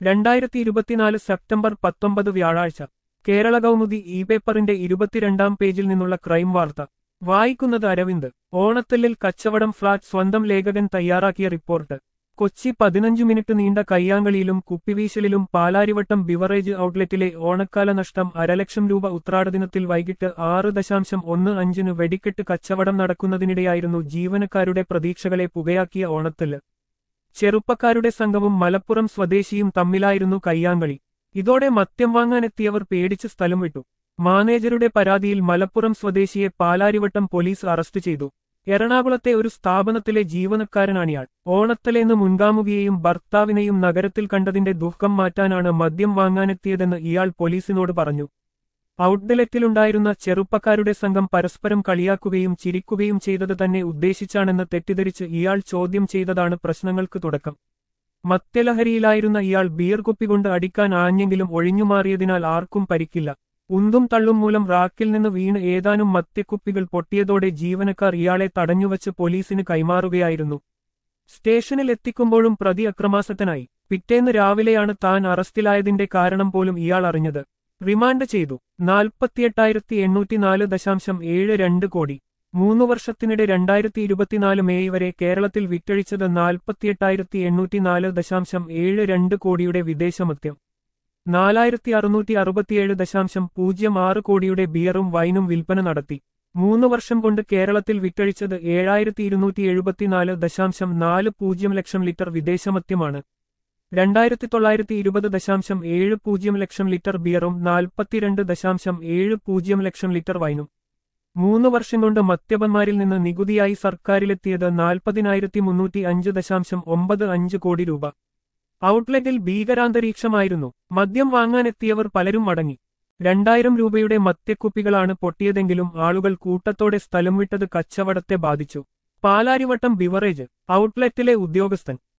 രണ്ടായിരത്തി ഇരുപത്തിനാല് സെപ്റ്റംബർ പത്തൊമ്പത് വ്യാഴാഴ്ച കേരള കൗമുദി ഇ പേപ്പറിന്റെ ഇരുപത്തിരണ്ടാം പേജിൽ നിന്നുള്ള ക്രൈം വാർത്ത വായിക്കുന്നത് അരവിന്ദ് ഓണത്തല്ലിൽ കച്ചവടം ഫ്ളാറ്റ് സ്വന്തം ലേഖകൻ തയ്യാറാക്കിയ റിപ്പോർട്ട് കൊച്ചി പതിനഞ്ചു മിനിറ്റ് നീണ്ട കയ്യാങ്കളിയിലും കുപ്പിവീശലിലും പാലാരിവട്ടം ബിവറേജ് ഔട്ട്ലെറ്റിലെ ഓണക്കാല നഷ്ടം അരലക്ഷം രൂപ ഉത്രാടദിനത്തിൽ വൈകിട്ട് ആറ് ദശാംശം ഒന്ന് അഞ്ചിന് വെടിക്കെട്ട് കച്ചവടം നടക്കുന്നതിനിടെയായിരുന്നു ജീവനക്കാരുടെ പ്രതീക്ഷകളെ പുകയാക്കിയ ഓണത്തല്ല് ചെറുപ്പക്കാരുടെ സംഘവും മലപ്പുറം സ്വദേശിയും തമ്മിലായിരുന്നു കയ്യാങ്കളി ഇതോടെ മദ്യം വാങ്ങാനെത്തിയവർ പേടിച്ച് സ്ഥലം വിട്ടു മാനേജരുടെ പരാതിയിൽ മലപ്പുറം സ്വദേശിയെ പാലാരിവട്ടം പോലീസ് അറസ്റ്റ് ചെയ്തു എറണാകുളത്തെ ഒരു സ്ഥാപനത്തിലെ ജീവനക്കാരനാണിയാൾ ഓണത്തലേന്ന് മുൻകാമുകിയെയും ഭർത്താവിനെയും നഗരത്തിൽ കണ്ടതിന്റെ ദുഃഖം മാറ്റാനാണ് മദ്യം വാങ്ങാനെത്തിയതെന്ന് ഇയാൾ പോലീസിനോട് പറഞ്ഞു ഔട്ട്ലെറ്റിലുണ്ടായിരുന്ന ചെറുപ്പക്കാരുടെ സംഘം പരസ്പരം കളിയാക്കുകയും ചിരിക്കുകയും ചെയ്തത് തന്നെ ഉദ്ദേശിച്ചാണെന്ന് തെറ്റിദ്ധരിച്ച് ഇയാൾ ചോദ്യം ചെയ്തതാണ് പ്രശ്നങ്ങൾക്ക് തുടക്കം മദ്യലഹരിയിലായിരുന്ന ഇയാൾ ബിയർ കുപ്പികൊണ്ട് അടിക്കാൻ ആഞ്ഞെങ്കിലും ഒഴിഞ്ഞുമാറിയതിനാൽ ആർക്കും പരിക്കില്ല ഉന്തും തള്ളും മൂലം റാക്കിൽ നിന്ന് വീണ് ഏതാനും മദ്യക്കുപ്പികൾ പൊട്ടിയതോടെ ജീവനക്കാർ ഇയാളെ തടഞ്ഞുവച്ച് പോലീസിന് കൈമാറുകയായിരുന്നു സ്റ്റേഷനിൽ എത്തിക്കുമ്പോഴും പ്രതി അക്രമാസക്തനായി പിറ്റേന്ന് രാവിലെയാണ് താൻ അറസ്റ്റിലായതിന്റെ കാരണം പോലും ഇയാൾ അറിഞ്ഞത് റിമാൻഡ് ചെയ്തു നാൽപ്പത്തിയെട്ടായിരത്തി എണ്ണൂറ്റിനാല് ദശാംശം ഏഴ് രണ്ട് കോടി മൂന്നു വർഷത്തിനിടെ രണ്ടായിരത്തി ഇരുപത്തിനാല് മെയ് വരെ കേരളത്തിൽ വിറ്റഴിച്ചത് നാൽപ്പത്തിയെട്ടായിരത്തി എണ്ണൂറ്റിനാല് ദശാംശം ഏഴ് രണ്ട് കോടിയുടെ വിദേശമദ്യം നാലായിരത്തി അറുന്നൂറ്റി അറുപത്തിയേഴ് ദശാംശം പൂജ്യം ആറ് കോടിയുടെ ബിയറും വൈനും വിൽപ്പന നടത്തി മൂന്ന് വർഷം കൊണ്ട് കേരളത്തിൽ വിറ്റഴിച്ചത് ഏഴായിരത്തി ഇരുന്നൂറ്റി എഴുപത്തിനാല് ദശാംശം നാല് പൂജ്യം ലക്ഷം ലിറ്റർ വിദേശമദ്യമാണ് രണ്ടായിരത്തി തൊള്ളായിരത്തി ഇരുപത് ദശാംശം ഏഴ് പൂജ്യം ലക്ഷം ലിറ്റർ ബിയറും നാൽപ്പത്തിരണ്ട് ദശാംശം ഏഴ് പൂജ്യം ലക്ഷം ലിറ്റർ വൈനും മൂന്ന് വർഷം കൊണ്ട് മദ്യപന്മാരിൽ നിന്ന് നികുതിയായി സർക്കാരിലെത്തിയത് നാൽപ്പതിനായിരത്തി മുന്നൂറ്റി അഞ്ച് ദശാംശം ഒമ്പത് അഞ്ച് കോടി രൂപ ഔട്ട്ലെറ്റിൽ ഭീകരാന്തരീക്ഷമായിരുന്നു മദ്യം വാങ്ങാനെത്തിയവർ പലരും മടങ്ങി രണ്ടായിരം രൂപയുടെ മദ്യക്കുപ്പികളാണ് പൊട്ടിയതെങ്കിലും ആളുകൾ കൂട്ടത്തോടെ സ്ഥലം വിട്ടത് കച്ചവടത്തെ ബാധിച്ചു പാലാരിവട്ടം ബിവറേജ് ഔട്ട്ലെറ്റിലെ ഉദ്യോഗസ്ഥൻ